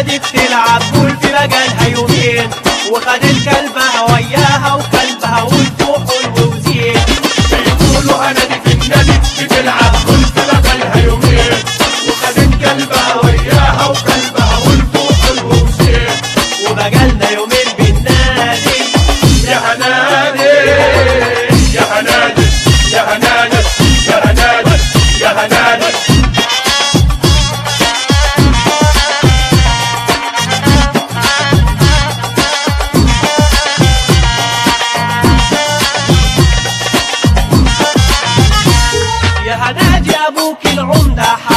هنادي بتلعب جول في مجالها يومين وخدت كلبها وياها وكلبها والفوق والوزين بيقولوا هنادي في النادي بتلعب كل في مجالها يومين وخدت كلبها وياها وكلبها والفوق الوزين ومجالنا يومين بالنادي يا هنادي يا هنادي يا هنادي يا هنادي يا هنادي يا هنادي ابوك العمدة